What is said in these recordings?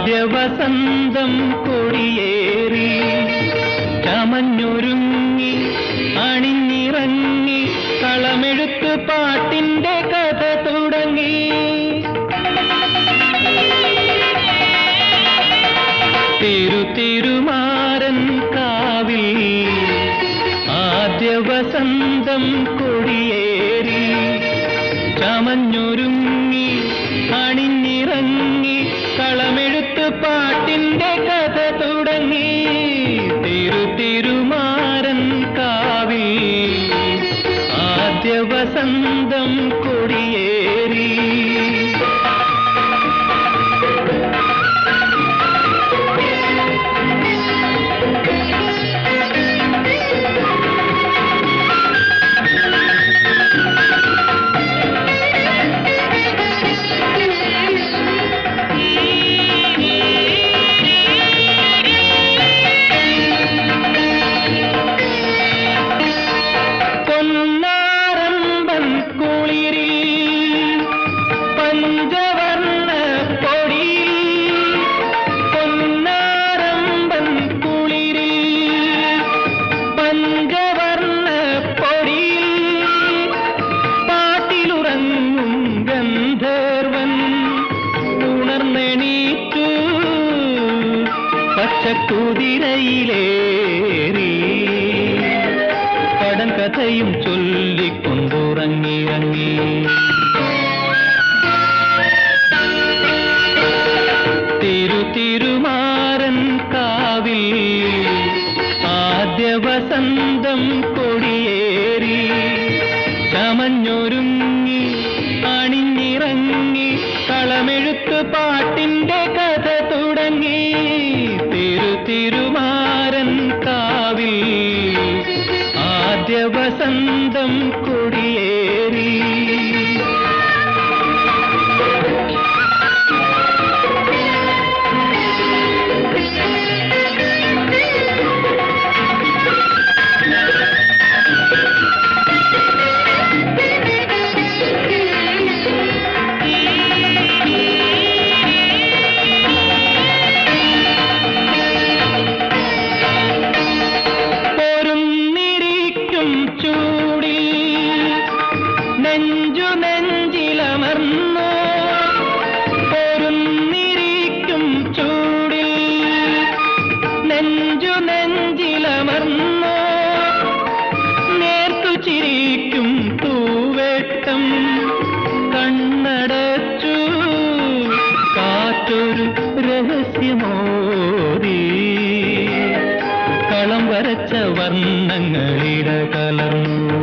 ആദ്യ വസന്തം കൊടിയേറി ചമഞ്ഞൊരുങ്ങി അണിഞ്ഞിറങ്ങി കളമെഴുത്ത് പാട്ടിന്റെ കഥ തുടങ്ങി തിരു തിരുമാരൻ കാവിൽ ആദ്യ വസന്തം കൊടിയേറി ചമഞ്ഞൊരുങ്ങി അണിഞ്ഞിറങ്ങി കളമെഴുത്ത് പാട്ടിന്റെ കഥ തുടങ്ങി തിരു തിരുമാരൻ കാവിൽ ആദ്യ വസന്തം കൊടിയേറി പൊന്നാരമ്പൻ കുളിരിൽ പഞ്ചവർണ്ണ പൊടിയിൽ പൊന്നാരമ്പൻ കുളിരിൽ പഞ്ചവർണ്ണ പൊടിയിൽ പാട്ടിലുറങ്ങും ഗന്ധർവൻ ഉണർന്നെണീറ്റു പച്ചക്കുതിരയിലേറി കടൻ കഥയും ചൊല്ലിക്കൊണ്ടുറങ്ങിറങ്ങി തിരു തിരുമാരൻ കാവിൽ ആദ്യ വസന്തം കൊടിയേറി ചമഞ്ഞൊരുങ്ങി അണിഞ്ഞിറങ്ങി കളമെഴുത്ത് പാട്ടിന്റെ കഥ തുടങ്ങി തിരു തിരുമാരൻ കാവിൽ ആദ്യ വസന്തം കൊടിയേറി പൊരുന്നിരിക്കും ചൂടിൽ നെഞ്ചു നെഞ്ചിലമർന്നു പൊരുന്നിരിക്കും ചൂടിൽ നെഞ്ചു നെഞ്ചിലമർന്നു നേർത്തു ചിരിക്കും തൂവേട്ടം കണ്ണടച്ചു കാറ്റൊരു രഹസ്യമോദി കളം വരച്ച വർണ്ണങ്ങളിട കലർന്നു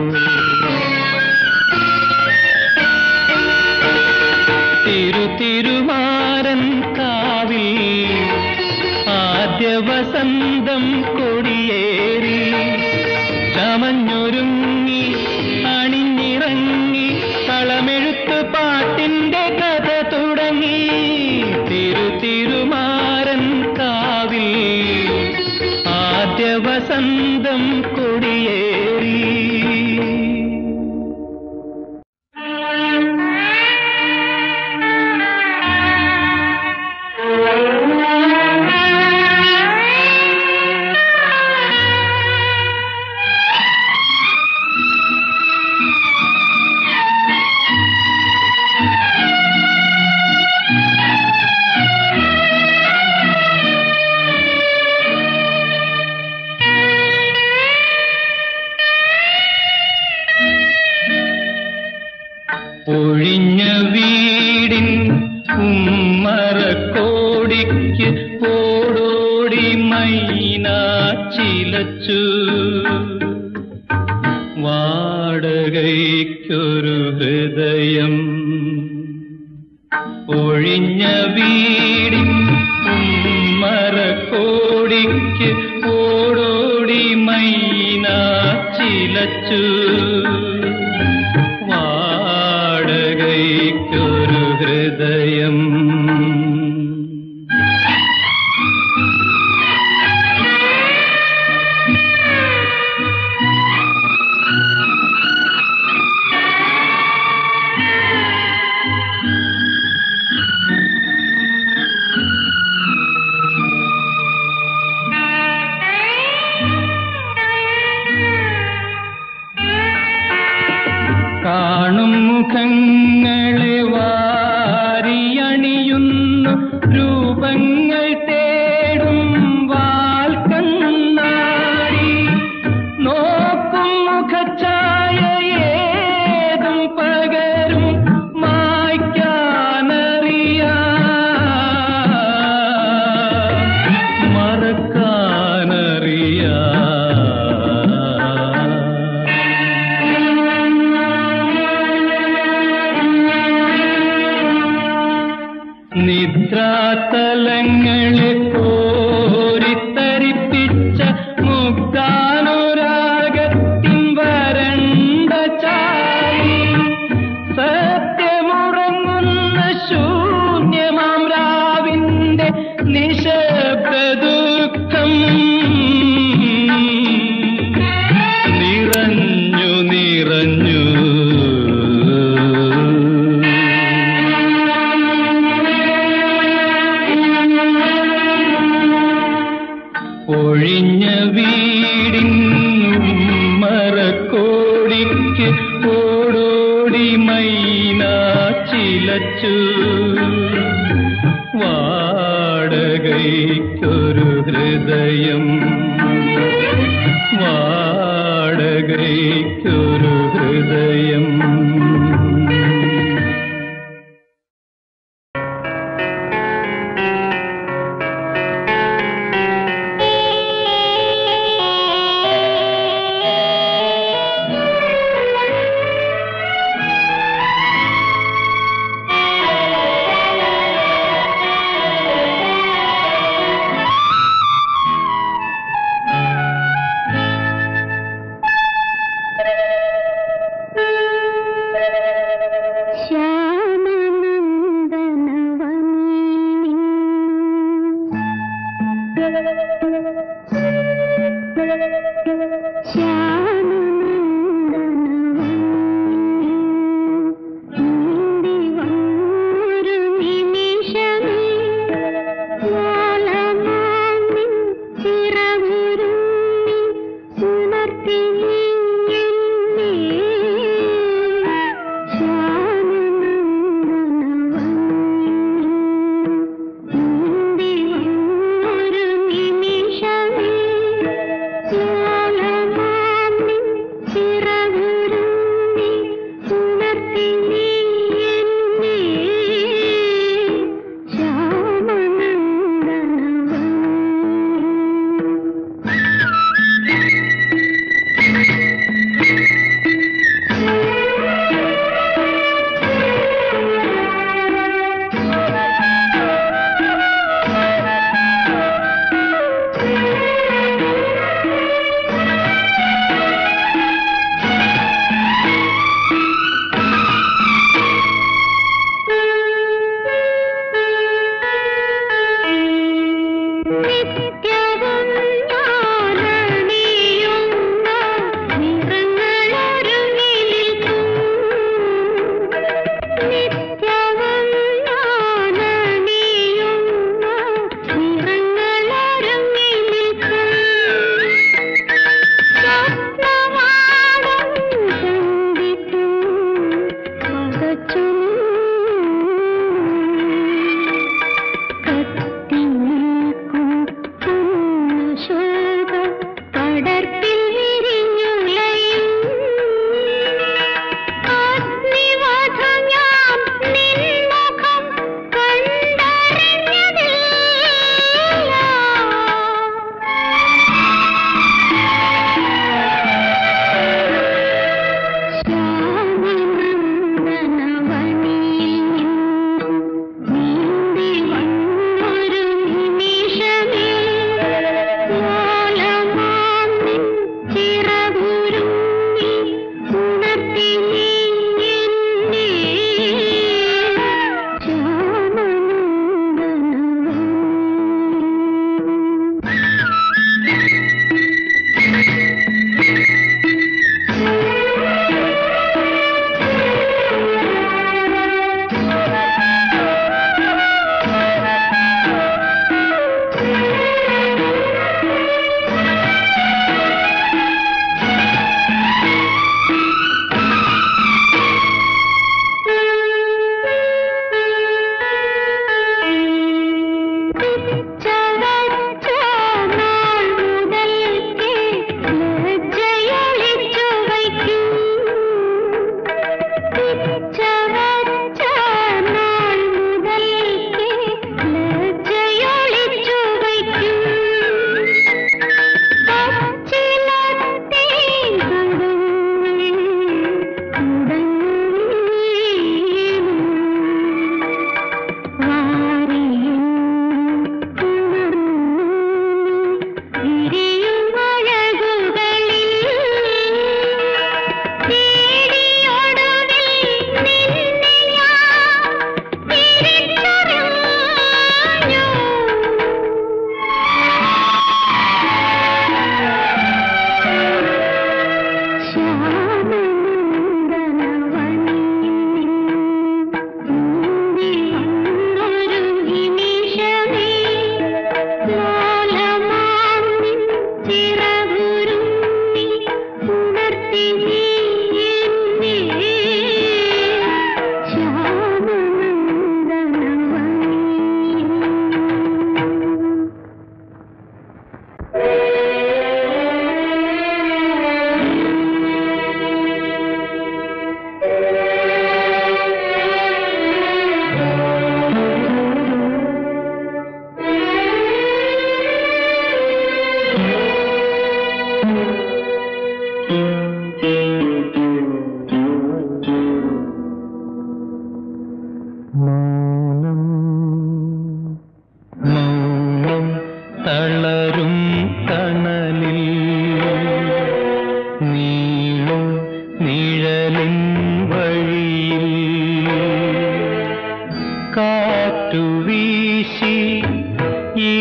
തിരു തിരുമാരൻ കാവിൽ ആദ്യ വസന്തം കൊടിയേറി ചമഞ്ഞൊരുങ്ങി അണിഞ്ഞിറങ്ങി കളമെഴുത്ത് പാട്ടിന്റെ കഥ തുടങ്ങി തിരു തിരുമാരൻ കാവിൽ ആദ്യ വസന്തം കൊടിയേറി ഒഴിഞ്ഞ വീടിൻ ഉമ്മറക്കോടിക്ക് ഓടോടി മൈന ചിലച്ചു വാടകയ്ക്കൊരു ഹൃദയം ഒഴിഞ്ഞ വീടിൻ ഉമ്മറക്കോടിക്ക് ഓടോടി മൈന ചിലച്ചു വാടകയ്ക്കൊരു ഹൃദയം മോഹങ്ങൾ തേടും വാൽക്കണ്ണാടി നോക്കും മുഖഛായ ഏതും പകരും മായ്ക്കാനറിയാ മറക്കാനറിയാ നിദ്രാതലങ്ങളെ കോരിത്തരിപ്പിച്ച മുഗ്ധാനുരാഗത്തിൻ വരണ്ട ചാരി സത്യമുറങ്ങുന്ന ശൂന്യമാം രാവിന്റെ നിശബ്ദ ദുഃഖം നിറഞ്ഞു നിറഞ്ഞു ഒഴിഞ്ഞ വീടിൻ മറക്കോടിക്ക് ഓടോടി മൈന ചിലച്ചു വാടകയ്ക്കൊരു ഹൃദയം വാടകയ്ക്കൊരു ഹൃദയം ഒരു നിമിഷമേ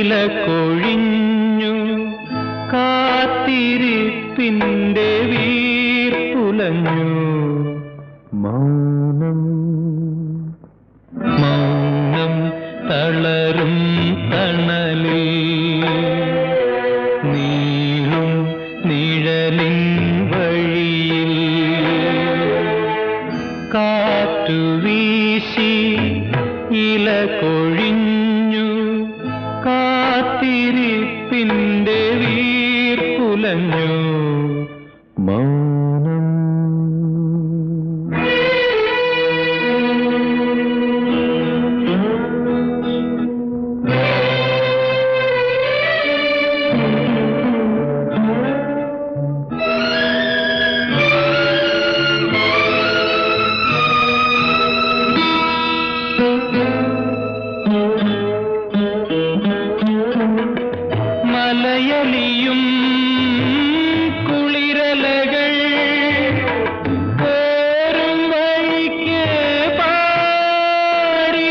ഇല കൊഴിഞ്ഞു കാത്തിരിപ്പിന്റെ വീർപ്പുലഞ്ഞു മൗനം മൗനം തളരും തണലിൽ നീളും നിഴലിൻ വഴിയിൽ കാറ്റു വീശി ഇല കൊഴിഞ്ഞു കാത്തിരിപ്പിന്റെ വീർപ്പുലഞ്ഞു മൗനം മലയലിയും കുളിരലകൾ ഓരും വഴിക്ക് പാടി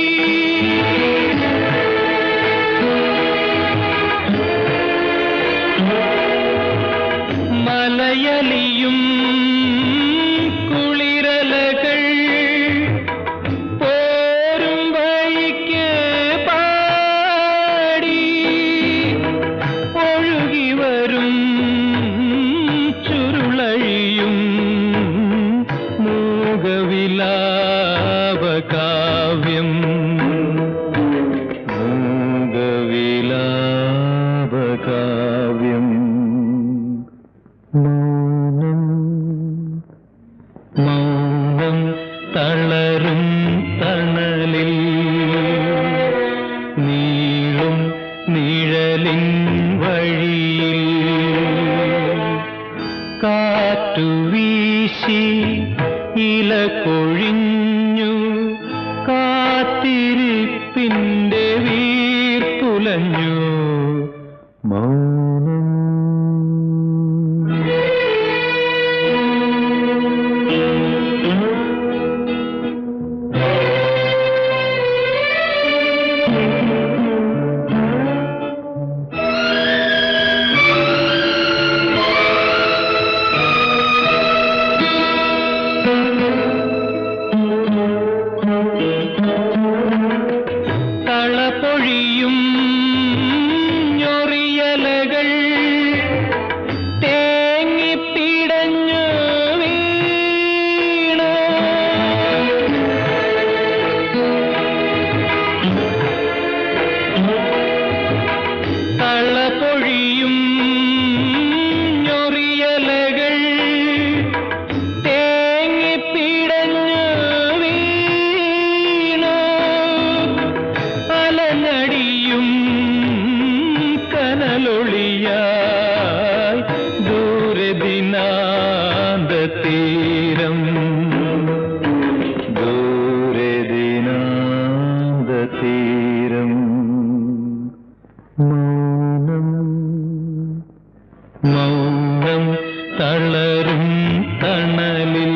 മലയലിയും കുളിരലകൾ പോരും വഴിക്ക് പാടി ഒഴുകി വരും ചുരുളഴിയും മൂകവിലാപകാവ്യം മൂകവിലാപകാവ്യം മൗനം മൗനം തളരും തണലിൽ നീളും നിഴലിൻ വഴിയിൽ കാറ്റു വീശി ഇല കൊഴിഞ്ഞു കാത്തിരിപ്പിന്റെ വീർപ്പുലഞ്ഞു മൗനം തളപൊഴിയും ഞൊറിയലകൾ തേങ്ങിപ്പിടഞ്ഞു വീണ തളപൊഴിയും ഞൊറിയലകൾ തേങ്ങിപ്പിടഞ്ഞു വീണ അലനടിയും കനലൊളിയായി ദൂരദിനാന്ത തീരം ദൂരദിനാന്ത തീരം മൗനം മൗനം തളരും തണലിൽ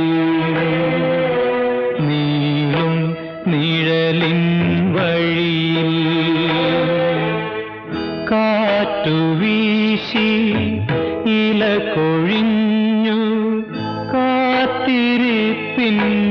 നീളും നിഴലിൻ വഴിയിൽ കാറ്റു വീശി ഇല കൊഴിഞ്ഞു കാത്തിരിപ്പിൻ